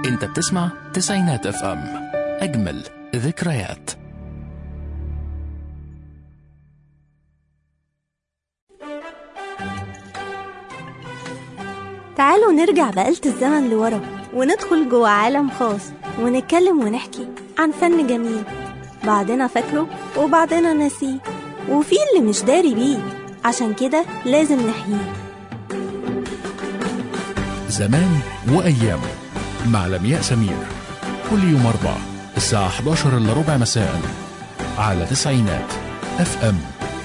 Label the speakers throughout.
Speaker 1: انت بتسمع تسعينات اف ام اجمل ذكريات
Speaker 2: تعالوا نرجع بآلة الزمن لورا وندخل جوه عالم خاص ونتكلم ونحكي عن فن جميل بعضنا فاكره وبعضنا ناسيه وفي اللي مش داري بيه عشان كده لازم نحييه
Speaker 1: زمان وايامه مع لمياء سمير كل يوم اربع الساعه 11 الا ربع مساء على تسعينات اف ام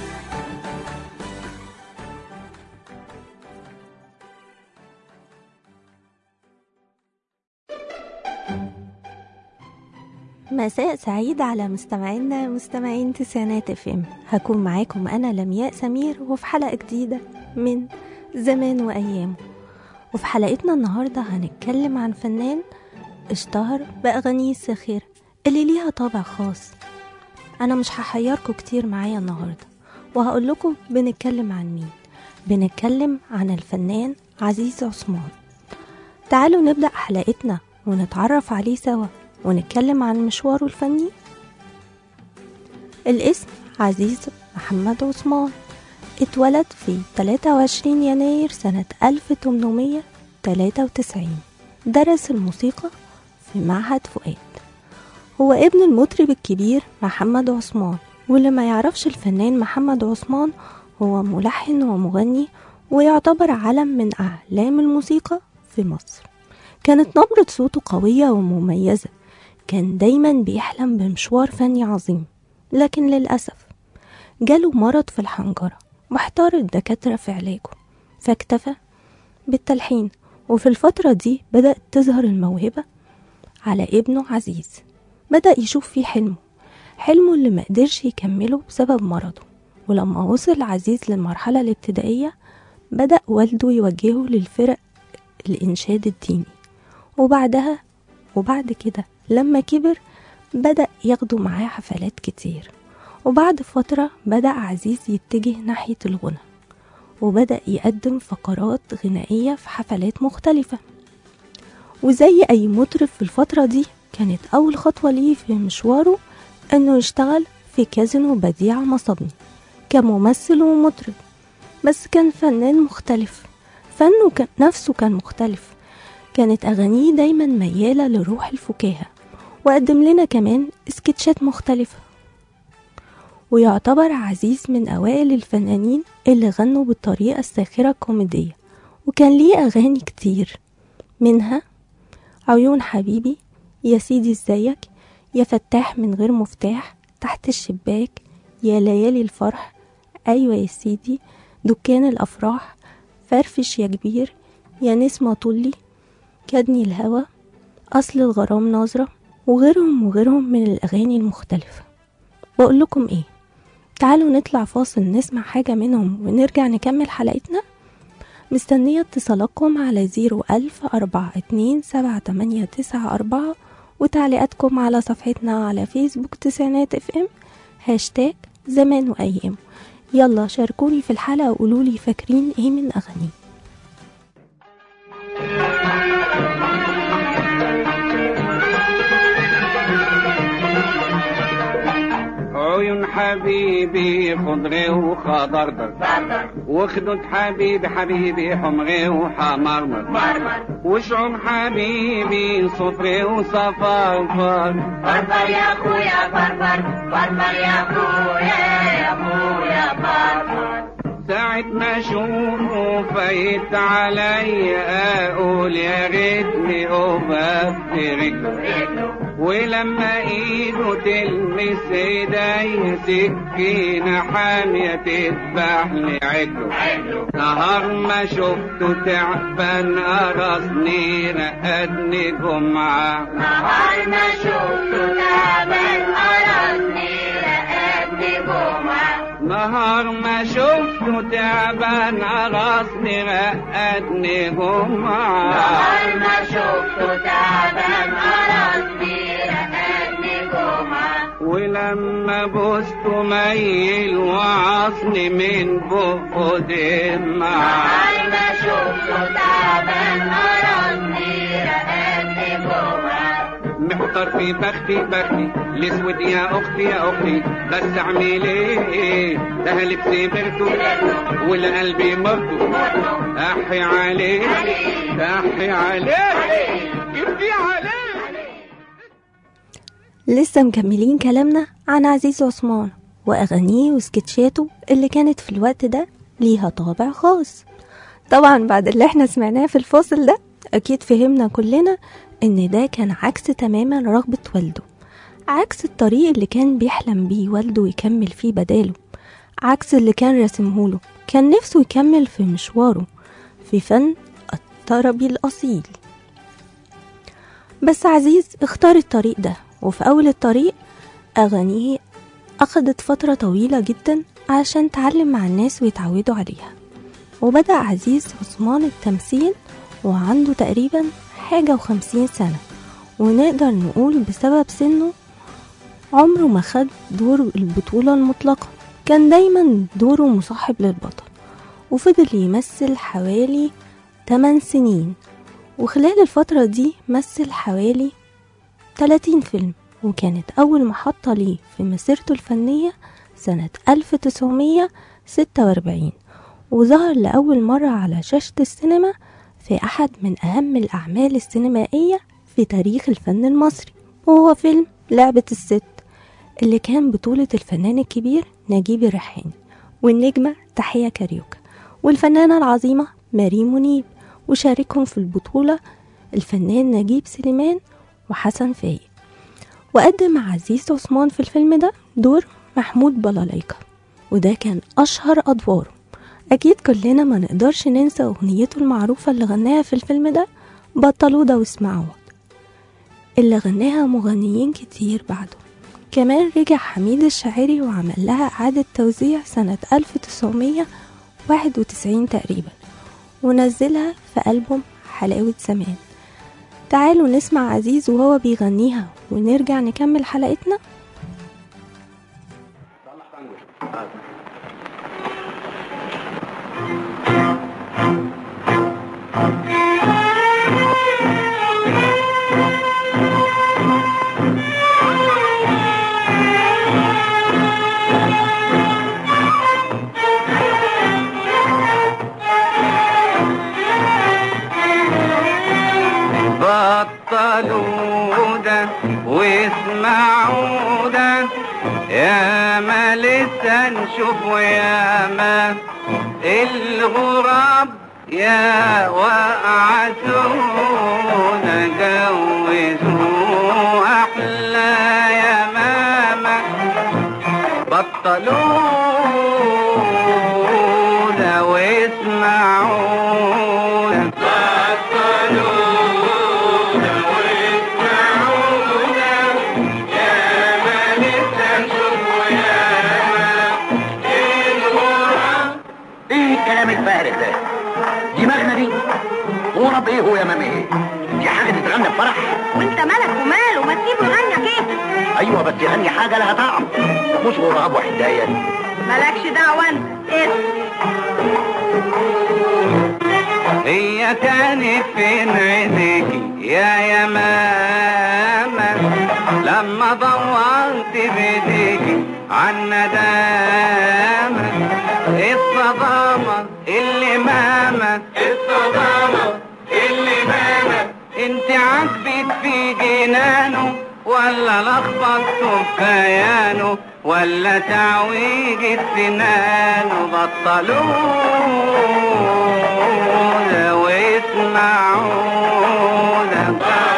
Speaker 2: مساء سعيد على مستمعينا مستمعين تسعينات اف ام هكون معاكم انا لمياء سمير وفي حلقه جديده من زمان وايامه وفي حلقتنا النهارده هنتكلم عن فنان اشتهر باغانيه الساخره اللي ليها طابع خاص انا مش هحيركم كتير معايا النهارده وهقول لكم بنتكلم عن مين بنتكلم عن الفنان عزيز عثمان تعالوا نبدأ حلقتنا ونتعرف عليه سوا ونتكلم عن مشواره الفني الاسم عزيز محمد عثمان اتولد في 23 يناير سنة 1893 درس الموسيقى في معهد فؤاد هو ابن المطرب الكبير محمد عثمان واللي ما يعرفش الفنان محمد عثمان هو ملحن ومغني ويعتبر علم من أعلام الموسيقى في مصر كانت نبرة صوته قوية ومميزة كان دايما بيحلم بمشوار فني عظيم لكن للأسف جاله مرض في الحنجرة واحتار الدكاترة في علاجه فاكتفى بالتلحين وفي الفترة دي بدأت تظهر الموهبة على ابنه عزيز بدأ يشوف فيه حلمه حلمه اللي مقدرش يكمله بسبب مرضه ولما وصل عزيز للمرحلة الابتدائية بدأ والده يوجهه للفرق الإنشاد الديني وبعدها وبعد كده لما كبر بدأ ياخدوا معاه حفلات كتير وبعد فترة بدأ عزيز يتجه ناحية الغنى وبدأ يقدم فقرات غنائية في حفلات مختلفة وزي أي مطرب في الفترة دي كانت أول خطوة ليه في مشواره إنه يشتغل في كازينو بديع مصبني كممثل ومطرب بس كان فنان مختلف فنه كان نفسه كان مختلف كانت أغانيه دايما ميالة لروح الفكاهة وقدم لنا كمان سكتشات مختلفة ويعتبر عزيز من أوائل الفنانين اللي غنوا بالطريقة الساخرة الكوميدية وكان ليه أغاني كتير منها عيون حبيبي يا سيدي ازيك يا فتاح من غير مفتاح تحت الشباك يا ليالي الفرح أيوة يا سيدي دكان الأفراح فرفش يا كبير يا نسمة طلي كدني الهوى أصل الغرام نظرة وغيرهم وغيرهم من الأغاني المختلفة بقول لكم إيه تعالوا نطلع فاصل نسمع حاجة منهم ونرجع نكمل حلقتنا مستنية اتصالاتكم على زيرو ألف أربعة اتنين سبعة تمانية تسعة أربعة وتعليقاتكم على صفحتنا على فيسبوك تسعينات اف ام هاشتاج زمان وأيام يلا شاركوني في الحلقة وقولولي فاكرين ايه من أغاني
Speaker 3: عيون حبيبي خضري وخضردر وخدود حبيبي حبيبي حمري وحمرمر وشعور حبيبي صفري وصفرفر
Speaker 4: فرفر يا اخويا فرفر فرفر يا اخويا يا اخويا فرفر
Speaker 3: ساعة ما اشوفه فايت علي اقول يا ريتني اقف في رجله ولما ايده تلمس ايدي سكينة حامية تذبح لي عجله نهار ما شفته تعبان قرصني رقدني جمعة
Speaker 4: نهار ما شفته تعبان قرصني رقدني جمعة
Speaker 3: نهار ما شفته تعبان قرصني رقدني جمعة
Speaker 4: نهار ما شفته تعبان قرصني رقدني جمعة
Speaker 3: ولما بوسته ميل وعصني من بقه دمع
Speaker 4: نهار ما شفته تعبان قرصني رقدني جمعة
Speaker 3: الاخضر في بختي بختي الاسود يا اختي يا اختي بس اعمل ايه ده لبسي برتو والقلب مرتو احي عليه احي عليه جبتي عليه
Speaker 2: لسه مكملين كلامنا عن عزيز عثمان وأغانيه وسكتشاته اللي كانت في الوقت ده ليها طابع خاص طبعا بعد اللي احنا سمعناه في الفاصل ده أكيد فهمنا كلنا إن ده كان عكس تماما رغبة والده عكس الطريق اللي كان بيحلم بيه والده يكمل فيه بداله عكس اللي كان راسمهوله كان نفسه يكمل في مشواره في فن الطربي الأصيل بس عزيز اختار الطريق ده وفي أول الطريق أغانيه أخدت فترة طويلة جدا عشان تعلم مع الناس ويتعودوا عليها وبدأ عزيز عثمان التمثيل وعنده تقريبا حاجة وخمسين سنة ونقدر نقول بسبب سنه عمره ما خد دور البطولة المطلقة كان دايما دوره مصاحب للبطل وفضل يمثل حوالي 8 سنين وخلال الفترة دي مثل حوالي 30 فيلم وكانت أول محطة ليه في مسيرته الفنية سنة 1946 وظهر لأول مرة على شاشة السينما في أحد من أهم الأعمال السينمائية في تاريخ الفن المصري وهو فيلم لعبة الست اللي كان بطولة الفنان الكبير نجيب الريحاني والنجمة تحية كاريوكا والفنانة العظيمة مريم منيب وشاركهم في البطولة الفنان نجيب سليمان وحسن فايق وقدم عزيز عثمان في الفيلم ده دور محمود بلاليكا وده كان أشهر أدواره أكيد كلنا ما نقدرش ننسى أغنيته المعروفة اللي غناها في الفيلم ده بطلوا ده واسمعوا اللي غناها مغنيين كتير بعده كمان رجع حميد الشاعري وعمل لها إعادة توزيع سنة 1991 تقريبا ونزلها في ألبوم حلاوة زمان تعالوا نسمع عزيز وهو بيغنيها ونرجع نكمل حلقتنا
Speaker 3: بطلوا ده واسمعوا ده يا ما لسه نشوف يا ما الغراب يا وقعتونا جوزوا احلى يا ماما بطلوا ده واسمعوا ده
Speaker 5: ايه الكلام الفارغ ده دماغنا دي غرب ايه هو يا مامي ايه دي حاجه تتغنى في فرح
Speaker 4: وانت مالك وماله ما تسيبه يغني كيف
Speaker 5: ايوه بس يغني حاجه لها طعم مش غراب وحدايه
Speaker 4: مالكش دعوه انت ايه
Speaker 3: هي كانت فين عينيكي يا يا ماما لما دورت بايديكي عن ندامة الصدامة اللي ماما الصدامة اللي ماما انت عاجبك في جنانه ولا لخبطته في كيانه ولا تعويج سنانه بطلونا واسمعونا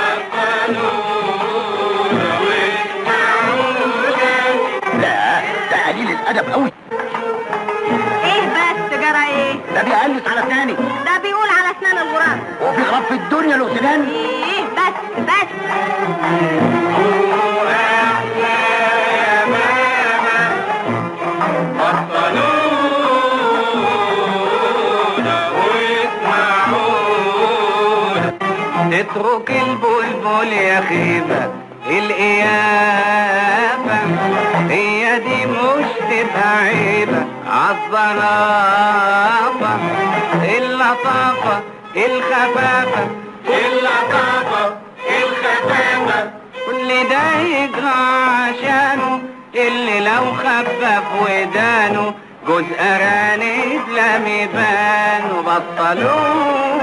Speaker 5: لا ده قليل الادب قوي
Speaker 4: ايه بس جرى ايه
Speaker 5: ده بيقلس على اسناني
Speaker 4: ده بيقول على اسنان الغراب
Speaker 5: هو في غراب في الدنيا له سنان
Speaker 4: ايه بس بس
Speaker 3: اترك البلبل يا خيبة القيافة هي دي مش تبقى عيبة عالظرافة اللطافة الخفافة اللطافة الخفافة كل اللي ده يجرى عشانه اللي لو خفف ودانه جوز أرانب لم يبان وبطلوا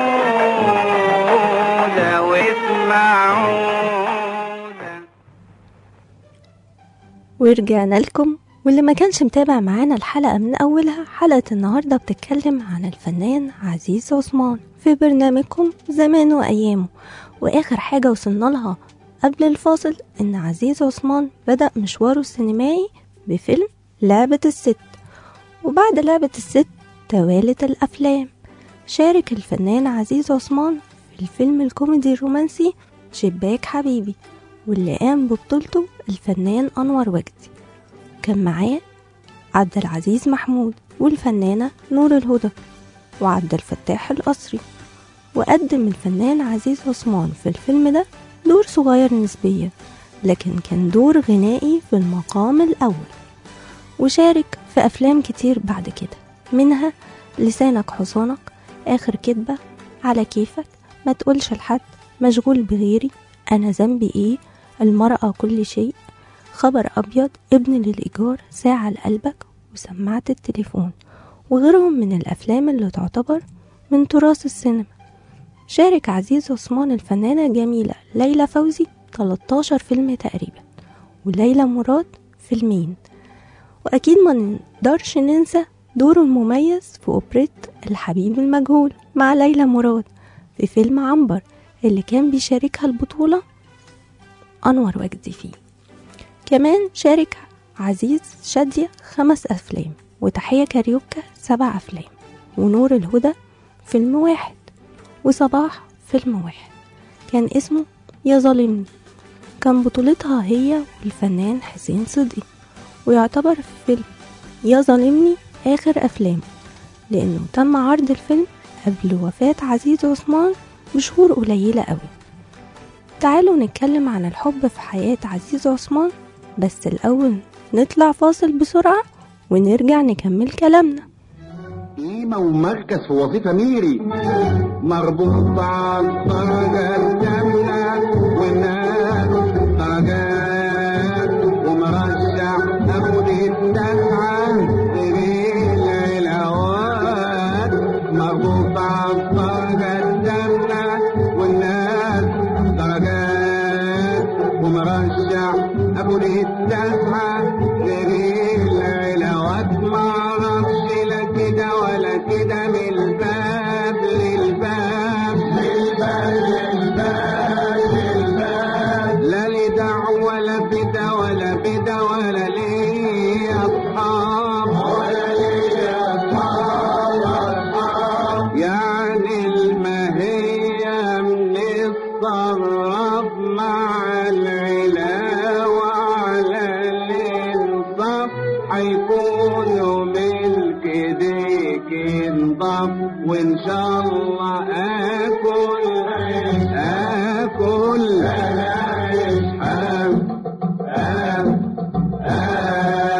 Speaker 3: ده واسمعوا ده
Speaker 2: ورجعنا لكم واللي ما كانش متابع معانا الحلقة من أولها حلقة النهاردة بتتكلم عن الفنان عزيز عثمان في برنامجكم زمان وأيامه وآخر حاجة وصلنا لها قبل الفاصل إن عزيز عثمان بدأ مشواره السينمائي بفيلم لعبة الست وبعد لعبة الست توالت الأفلام شارك الفنان عزيز عثمان في الفيلم الكوميدي الرومانسي شباك حبيبي واللي قام ببطولته الفنان أنور وجدي كان معاه عبد العزيز محمود والفنانة نور الهدى وعبد الفتاح القصري وقدم الفنان عزيز عثمان في الفيلم ده دور صغير نسبيا لكن كان دور غنائي في المقام الأول وشارك في أفلام كتير بعد كده منها لسانك حصانك آخر كدبة على كيفك ما تقولش لحد مشغول بغيري أنا ذنبي إيه المرأة كل شيء خبر أبيض ابن للإيجار ساعة لقلبك وسماعة التليفون وغيرهم من الأفلام اللي تعتبر من تراث السينما شارك عزيز عثمان الفنانة الجميلة ليلى فوزي 13 فيلم تقريبا وليلى مراد فيلمين وأكيد ما نقدرش ننسى دوره المميز في أوبريت الحبيب المجهول مع ليلى مراد في فيلم عنبر اللي كان بيشاركها البطولة أنور وجدي فيه كمان شارك عزيز شادية خمس أفلام وتحية كاريوكا سبع أفلام ونور الهدى فيلم واحد وصباح فيلم واحد كان اسمه يا ظالمني كان بطولتها هي والفنان حسين صدقي ويعتبر فيلم يا ظالمني آخر أفلامه لأنه تم عرض الفيلم قبل وفاة عزيز عثمان بشهور قليلة قوي تعالوا نتكلم عن الحب في حياة عزيز عثمان بس الأول نطلع فاصل بسرعة ونرجع نكمل كلامنا
Speaker 6: قيمة ومركز في وظيفة ميري مربوط على الدرجة الكاملة والناس درجات ومرشح أخد الدفعة غير العلاوات مربوط على الدرجة الكاملة والناس درجات ومرشح أخد الدفعة غير العلاوات معرفش لا كده ولا كده من الباب للباب للباب للباب للباب لا لي دعوة ولا بدا ولا بدا ولا لي أصحاب ولا لي أصحاب أصحاب يعني المهية من الصراف مع العلاوة على الإنصاف حيكونوا ملك ديك انضاف وإن شاء الله آكل آكل أعيش حام حام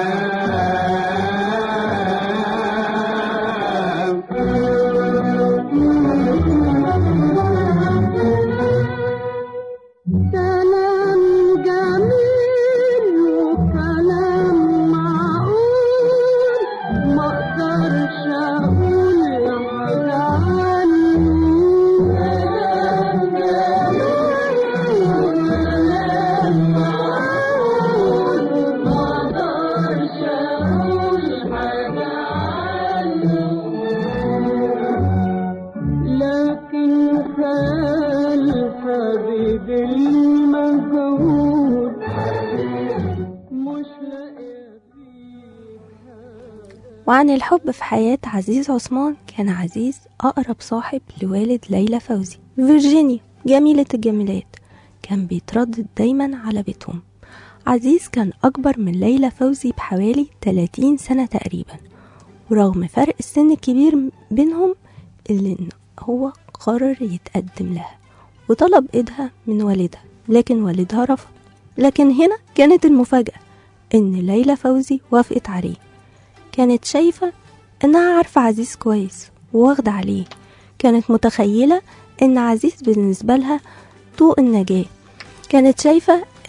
Speaker 4: كلام جميل وكلام معقول ما اقدرش اقول حاجة عنه كلام جميل وكلام معقول ما اقدرش اقول حاجة عنه لكن خال حبيبي المجهول مش لاقي فيه
Speaker 2: وعن الحب في حياة عزيز عثمان كان عزيز أقرب صاحب لوالد ليلى فوزي فيرجينيا جميلة الجميلات كان بيتردد دايما على بيتهم عزيز كان أكبر من ليلى فوزي بحوالي 30 سنة تقريبا ورغم فرق السن الكبير بينهم إلا إن هو قرر يتقدم لها وطلب إيدها من والدها لكن والدها رفض لكن هنا كانت المفاجأة إن ليلى فوزي وافقت عليه كانت شايفة إنها عارفة عزيز كويس وواخدة عليه كانت متخيلة إن عزيز بالنسبة لها طوق النجاة كانت شايفة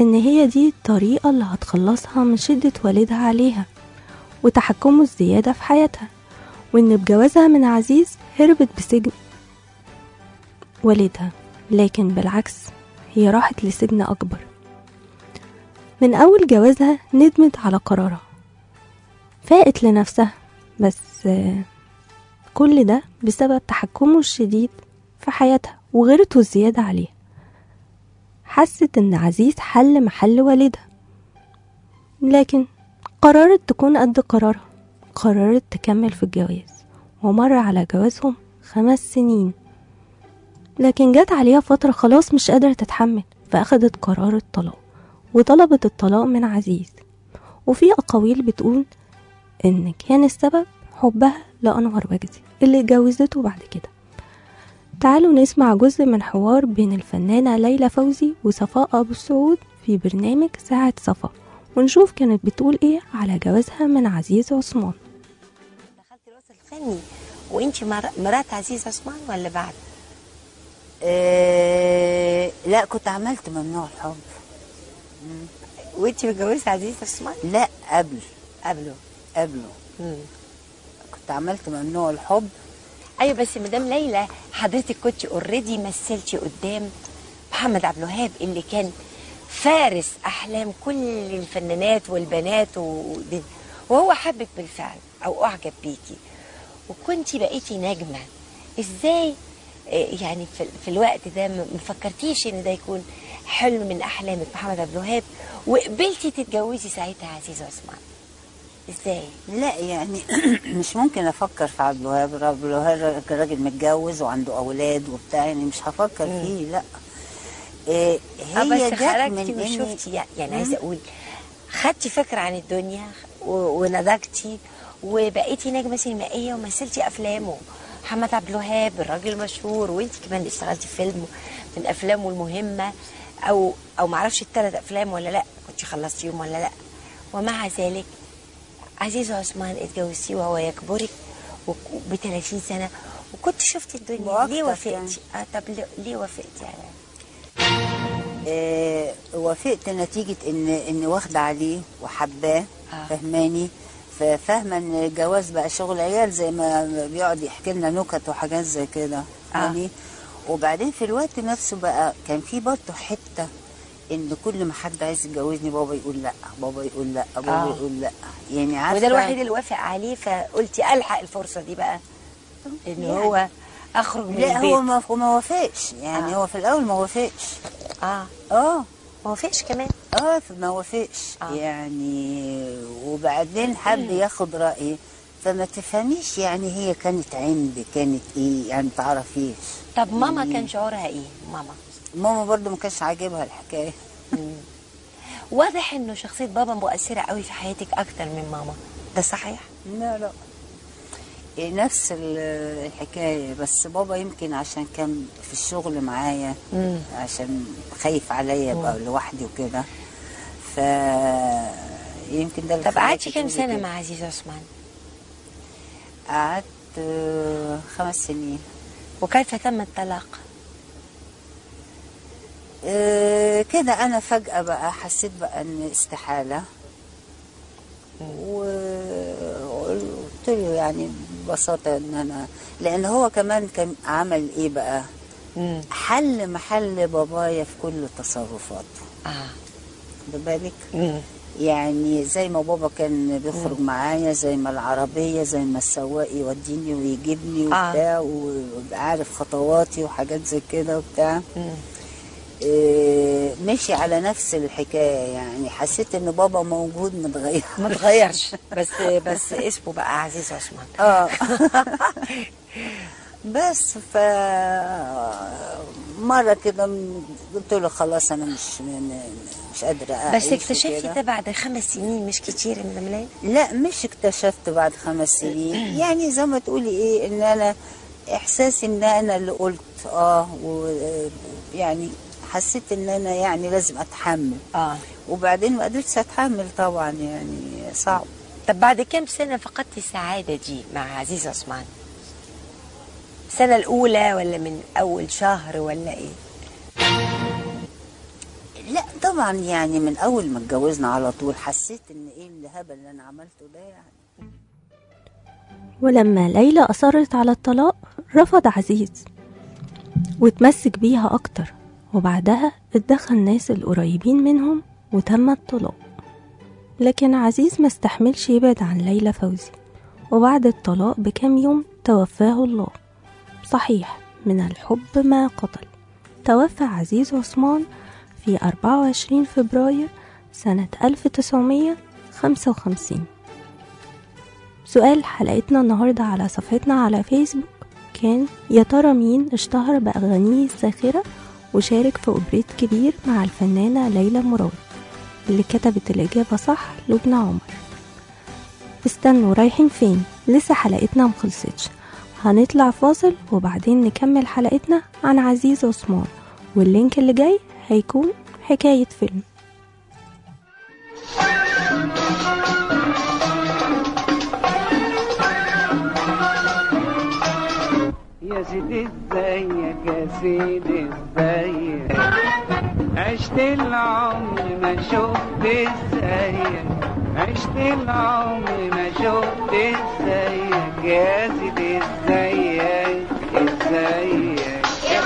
Speaker 2: إن هي دي الطريقة اللي هتخلصها من شدة والدها عليها وتحكمه الزيادة في حياتها وإن بجوازها من عزيز هربت بسجن والدها لكن بالعكس هي راحت لسجن أكبر من أول جوازها ندمت على قرارها فاقت لنفسها بس آه، كل ده بسبب تحكمه الشديد في حياتها وغيرته الزيادة عليها حست إن عزيز حل محل والدها لكن قررت تكون قد قرارها قررت تكمل في الجواز ومر على جوازهم خمس سنين لكن جت عليها فترة خلاص مش قادرة تتحمل فأخدت قرار الطلاق وطلبت الطلاق من عزيز وفي أقاويل بتقول إن كان السبب حبها لأنور وجدي اللي اتجوزته بعد كده تعالوا نسمع جزء من حوار بين الفنانة ليلى فوزي وصفاء أبو السعود في برنامج ساعة صفا ونشوف كانت بتقول ايه على جوازها من عزيز عثمان
Speaker 7: دخلت الوسط الفني وانت مر- مرات عزيز عثمان ولا بعد؟
Speaker 8: إيه لا كنت عملت ممنوع الحب
Speaker 7: وانت متجوزه عزيز عثمان؟
Speaker 8: لا قبل
Speaker 7: قبله
Speaker 8: قبله
Speaker 7: مم.
Speaker 8: كنت عملت ممنوع الحب
Speaker 7: ايوه بس مدام ليلى حضرتك كنت اوريدي مثلتي قدام محمد عبد الوهاب اللي كان فارس احلام كل الفنانات والبنات ودي. وهو حبك بالفعل او اعجب بيكي وكنتي بقيتي نجمه ازاي آه، يعني في, في الوقت ده ما ما فكرتيش ان ده يكون حلم من احلامك محمد عبد الوهاب وقبلتي تتجوزي ساعتها عزيز عثمان ازاي
Speaker 8: لا يعني مش ممكن افكر في عبد الوهاب عبد الوهاب راجل متجوز وعنده اولاد وبتاع يعني مش هفكر فيه لا إيه
Speaker 7: اه
Speaker 8: هي
Speaker 7: بس
Speaker 8: جت من
Speaker 7: خرجتي
Speaker 8: إني-
Speaker 7: وشفتي يعني- يعني عايزه اقول خدتي فكره عن الدنيا و- ونضجتي وبقيتي نجمه سينمائيه ومثلتي افلامه محمد عبد الوهاب الراجل المشهور وانت كمان اشتغلتي في فيلم من افلامه المهمه او او معرفش الثلاث افلام ولا لا كنت خلصتيهم ولا لا ومع ذلك عزيز عثمان اتجوزتيه وهو يكبرك ب 30 سنه وكنت شفتي الدنيا ليه
Speaker 8: وأكتر يعني.
Speaker 7: وافقتي؟ اه طب ليه- ليه وافقتي يعني؟
Speaker 8: آه، وافقت نتيجة ان ان واخدة عليه وحباه
Speaker 7: آه.
Speaker 8: فهماني ففاهمة ان الجواز بقى شغل عيال زي ما بيقعد يحكي لنا نكت وحاجات زي كده يعني وبعدين في الوقت نفسه بقى كان في برضه حتة ان كل ما حد عايز يتجوزني بابا يقول لا بابا يقول لا بابا
Speaker 7: آه.
Speaker 8: يقول لا يعني عارفة
Speaker 7: وده الوحيد اللي وافق عليه فقلتي الحق الفرصه دي بقى ان
Speaker 8: يعني.
Speaker 7: هو اخرج من
Speaker 8: لا
Speaker 7: البيت
Speaker 8: هو ما هو ما وافقش يعني
Speaker 7: آه.
Speaker 8: هو في الاول ما وافقش
Speaker 7: اه
Speaker 8: اه
Speaker 7: ما وافقش كمان
Speaker 8: اه ما وافقش
Speaker 7: آه.
Speaker 8: يعني وبعدين حب ياخد رايي فما تفهميش يعني هي كانت عند كانت ايه يعني ما تعرفيش
Speaker 7: طب ماما كان شعورها ايه ماما
Speaker 8: ماما برضو ما كانش عاجبها الحكايه
Speaker 7: واضح انه شخصيه بابا مؤثره قوي في حياتك اكتر من ماما ده صحيح
Speaker 8: لا لا إيه نفس ال- الحكايه بس بابا يمكن عشان كان في الشغل معايا
Speaker 7: مم.
Speaker 8: عشان خايف عليا ابقى لوحدي وكده ف يمكن ده اللي
Speaker 7: طب
Speaker 8: خلاكي
Speaker 7: قعدتي كام
Speaker 8: تقولي
Speaker 7: سنه
Speaker 8: كده.
Speaker 7: مع عزيز عثمان
Speaker 8: قعدت آه، خمس سنين
Speaker 7: وكيف تم الطلاق
Speaker 8: آه، كده انا فجأة بقى حسيت بقى ان استحالة وقلت له يعني ببساطة ان انا لان هو كمان كان عمل ايه بقى
Speaker 7: امم
Speaker 8: حل محل بابايا في كل تصرفاته
Speaker 7: اه
Speaker 8: خد بالك
Speaker 7: امم
Speaker 8: يعني زي ما بابا كان بيخرج معايا زي ما العربية زي ما السواق يوديني ويجيبني
Speaker 7: آه.
Speaker 8: وبتاع ويبقى عارف خطواتي وحاجات زي كده وبتاع
Speaker 7: مم.
Speaker 8: إيه، مشي على نفس الحكاية يعني حسيت ان بابا موجود متغير
Speaker 7: ما اتغيرش بس بس اسمه بقى عزيز عثمان
Speaker 8: اه بس ف مرة كده م- قلت له خلاص انا مش م- مش قادرة اعيش
Speaker 7: بس اكتشفتي
Speaker 8: وكده.
Speaker 7: ده بعد خمس سنين مش كتير يا مدام ليلى
Speaker 8: لا مش اكتشفت بعد خمس سنين يعني زي ما تقولي ايه ان انا احساسي ان انا اللي قلت اه ويعني حسيت ان انا يعني لازم اتحمل
Speaker 7: اه
Speaker 8: وبعدين ما قدرتش اتحمل طبعا يعني صعب
Speaker 7: طب بعد كام سنة فقدتي السعادة دي مع عزيز عثمان؟ السنة الأولى ولا من أول شهر ولا إيه؟
Speaker 8: لا طبعا يعني من اول ما اتجوزنا على طول حسيت ان ايه الهبل اللي انا عملته ده يعني
Speaker 2: ولما ليلى أصرت على الطلاق رفض عزيز واتمسك بيها أكتر وبعدها اتدخل الناس القريبين منهم وتم الطلاق لكن عزيز ما استحملش يبعد عن ليلى فوزي وبعد الطلاق بكام يوم توفاه الله صحيح من الحب ما قتل توفى عزيز عثمان في 24 فبراير سنة 1955 سؤال حلقتنا النهاردة على صفحتنا على فيسبوك كان يا ترى مين اشتهر بأغانيه الساخرة وشارك في أوبريت كبير مع الفنانة ليلى مراد اللي كتبت الإجابة صح لبنى عمر استنوا رايحين فين لسه حلقتنا مخلصتش هنطلع فاصل وبعدين نكمل حلقتنا عن عزيز عثمان واللينك اللي جاي هيكون حكاية فيلم
Speaker 3: يا سيدي ازيك يا سيدي ازيك عشت العمر ما شفت ازيك عشت العمر ما شفت ازيك يا سيدي ازيك ازيك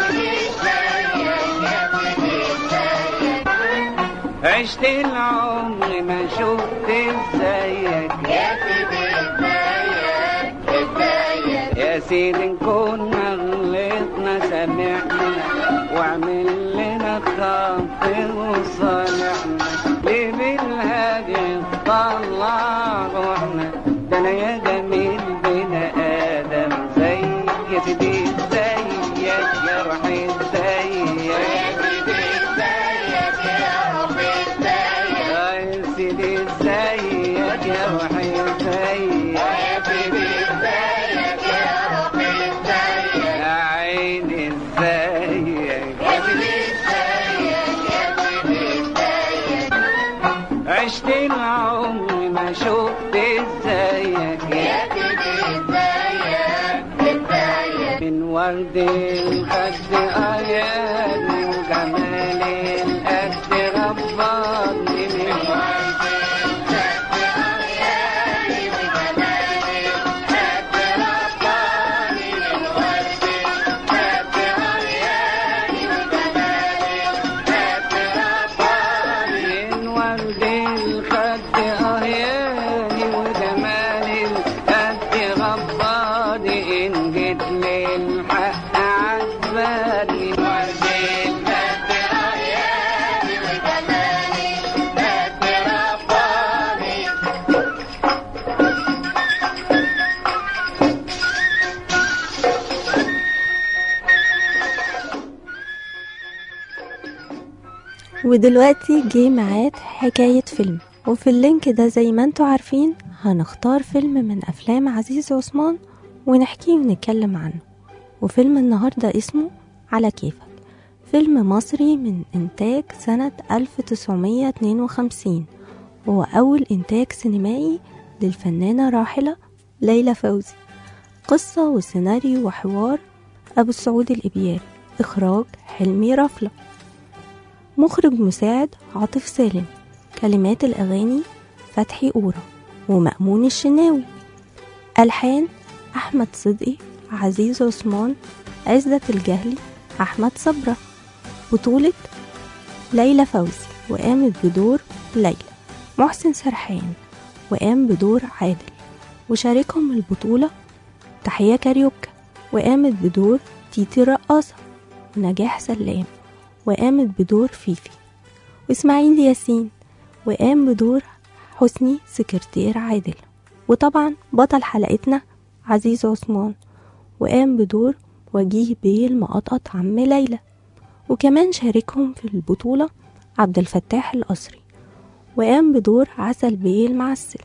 Speaker 3: عشت العمر ما شفت ازيك يا سيدي كنا غلطنا سامحنا واعمل لنا خاطر وصالحنا ليه بالهادي طلع روحنا ده انا يا جميل بني ادم زيك يا سيدي ازيك يا روحي ازيك يا سيدي ازيك يا روحي ازيك يا عيني ازيك عشت العمر ما شفت ازيك من ورد الخد ايادي وجمال القد رباني من ورد من ورد الخد اهياني وجمال القد غباني ان جيت للحق عجباني ورد الخد اهياني وجمال القد غباني
Speaker 2: ودلوقتي جه ميعاد حكاية فيلم وفي اللينك ده زي ما انتوا عارفين هنختار فيلم من أفلام عزيز عثمان ونحكيه ونتكلم عنه وفيلم النهاردة اسمه على كيفك فيلم مصري من إنتاج سنة 1952 هو أول إنتاج سينمائي للفنانة راحلة ليلى فوزي قصة وسيناريو وحوار أبو السعود الإبياري إخراج حلمي رفلة مخرج مساعد عاطف سالم كلمات الأغاني فتحي أورا ومأمون الشناوي ألحان أحمد صدقي عزيز عثمان عزت الجهلي أحمد صبرة بطولة ليلى فوزي وقامت بدور ليلى محسن سرحان وقام بدور عادل وشاركهم البطولة تحية كاريوكا وقامت بدور تيتي الرقاصة ونجاح سلام وقامت بدور فيفي وإسماعيل ياسين وقام بدور حسني سكرتير عادل وطبعا بطل حلقتنا عزيز عثمان وقام بدور وجيه بيه المقطقط عم ليلى وكمان شاركهم في البطولة عبد الفتاح القصري وقام بدور عسل بيه المعسل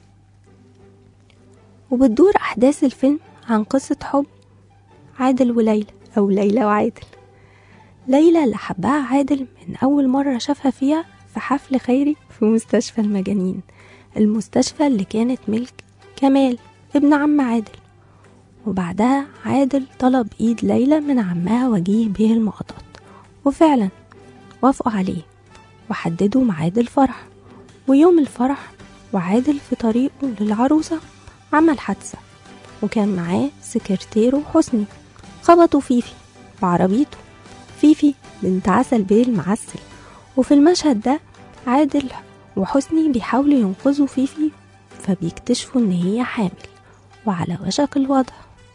Speaker 2: وبتدور أحداث الفيلم عن قصة حب عادل وليلى أو ليلى وعادل ليلى اللي حبها عادل من أول مرة شافها فيها في حفل خيري في مستشفى المجانين المستشفى اللي كانت ملك كمال ابن عم عادل وبعدها عادل طلب ايد ليلى من عمها وجيه بيه المقطط وفعلا وافقوا عليه وحددوا ميعاد الفرح ويوم الفرح وعادل في طريقه للعروسة عمل حادثة وكان معاه سكرتيره حسني خبطوا فيفي بعربيته فيفي بنت عسل بيل معسل وفي المشهد ده عادل وحسني بيحاولوا ينقذوا فيفي فبيكتشفوا ان هي حامل وعلى وشك الوضع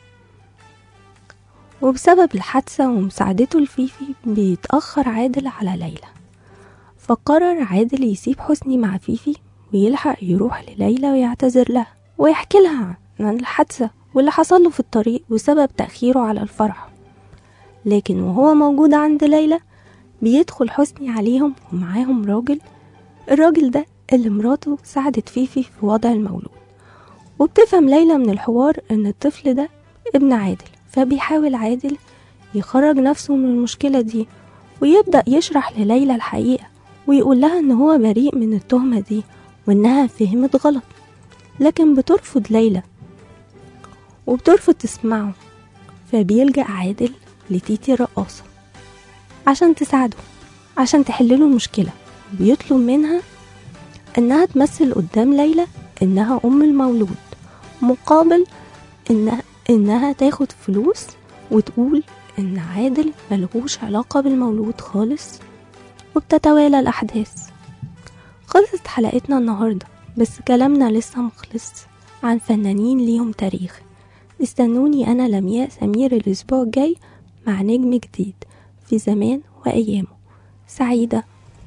Speaker 2: وبسبب الحادثة ومساعدته لفيفي بيتأخر عادل على ليلى فقرر عادل يسيب حسني مع فيفي ويلحق يروح لليلى ويعتذر لها ويحكي لها عن الحادثة واللي حصل له في الطريق وسبب تأخيره على الفرح لكن وهو موجود عند ليلى بيدخل حسني عليهم ومعاهم راجل الراجل ده اللي مراته ساعدت فيفي في وضع المولود وبتفهم ليلى من الحوار ان الطفل ده ابن عادل فبيحاول عادل يخرج نفسه من المشكلة دي ويبدأ يشرح لليلى الحقيقة ويقول لها ان هو بريء من التهمة دي وانها فهمت غلط لكن بترفض ليلى وبترفض تسمعه فبيلجأ عادل لتيتي الرقاصة عشان تساعده عشان تحلله المشكلة بيطلب منها إنها تمثل قدام ليلى إنها أم المولود مقابل إنها, إنها تاخد فلوس وتقول إن عادل ملهوش علاقة بالمولود خالص وبتتوالى الأحداث خلصت حلقتنا النهاردة بس كلامنا لسه مخلص عن فنانين ليهم تاريخ استنوني أنا لمياء سمير الأسبوع الجاي مع نجم جديد في زمان وأيامه سعيدة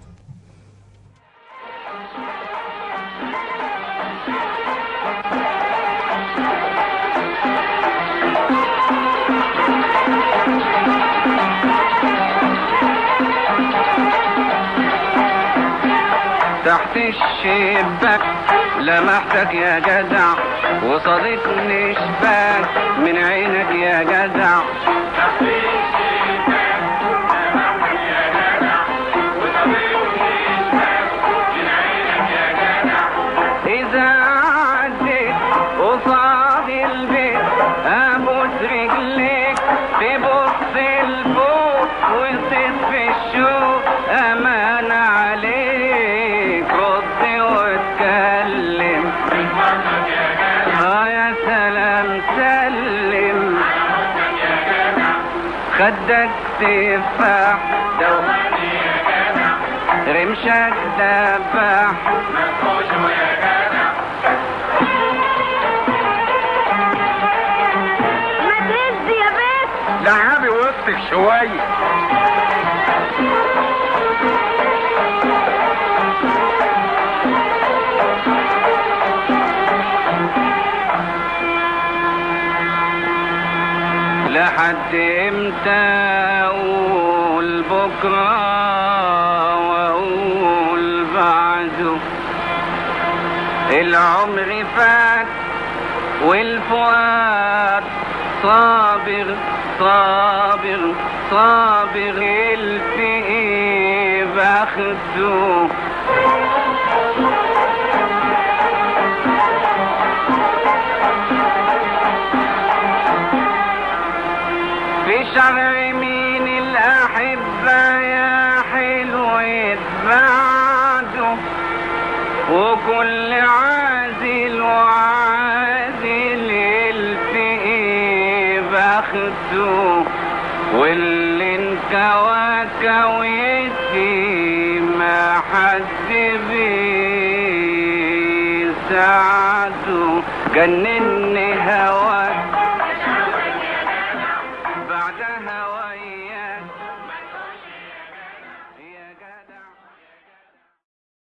Speaker 3: تحت الشباك لمحتك يا جدع وصادتني شباك من عينك يا جدع إذا عديت قصاد البيت أبوس رجليك تبص لفوق وزيد في الشوق أمان عليك رد واتكلم آه يا سلام سلم خدك تفاح رمشك دباح
Speaker 4: ما تهز يا بنت
Speaker 5: لعبي وسطك شوية
Speaker 3: لحد امتى اقول بكره واقول بعده العمر فات والفؤاد صابر صابر صابر الفقي باخده في شرع مين الأحبة يا حلو يتبعده وكل عازل وعازل الفقي باخده واللي انكوى كويتي ما حد بيساعده جنني هوا